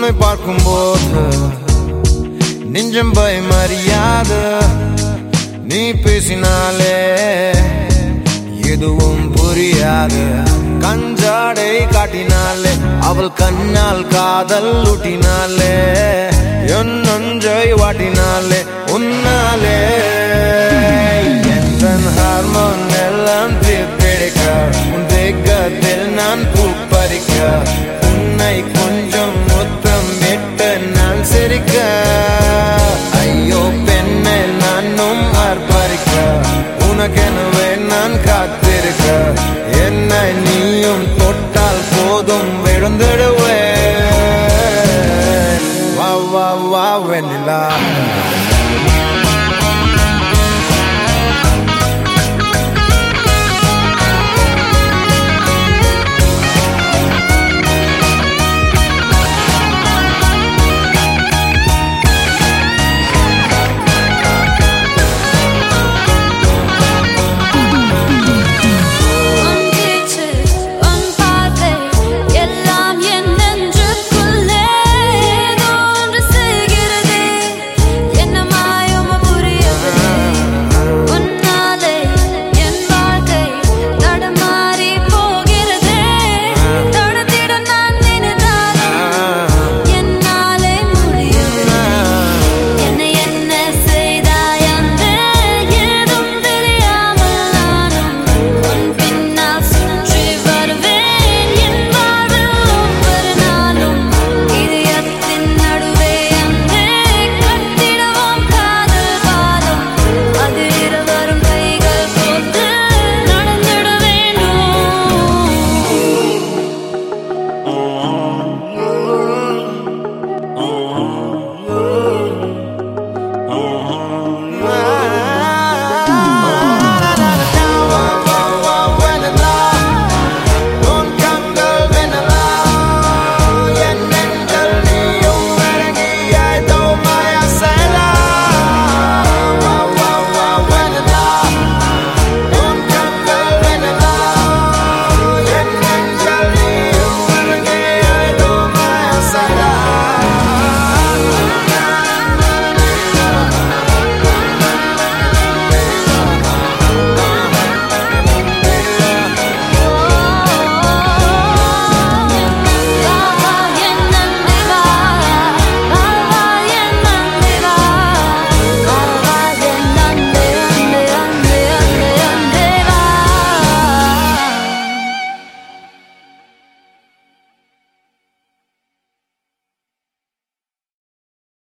உன்னை பார்க்கும்போது நெஞ்சம் பயமறியாத நீ பேசினாலே எதுவும் புரியாது கஞ்சாடை காட்டினாலே அவள் கண்ணால் காதல் ஊட்டினாலே என் நஞ்சை வாட்டினாலே உன்னாலே என் ஹார்மோன் எல்லாம் தீர்ப்பிடிக்க உன் தேக்கத்தில் நான் பூப்பறிக்க உன்னை கொஞ்சம் முத்தம் விட்டு நான் சிரிக்க ஐயோ பெண்ணை நானும் ஆர்ப்பரிக்க உனக்கெனவே நான் காத்திருக்க என்னை நீயும் தொட்டால் போதும் விழுந்துடுவேன் வா வா வா வெண்ணிலா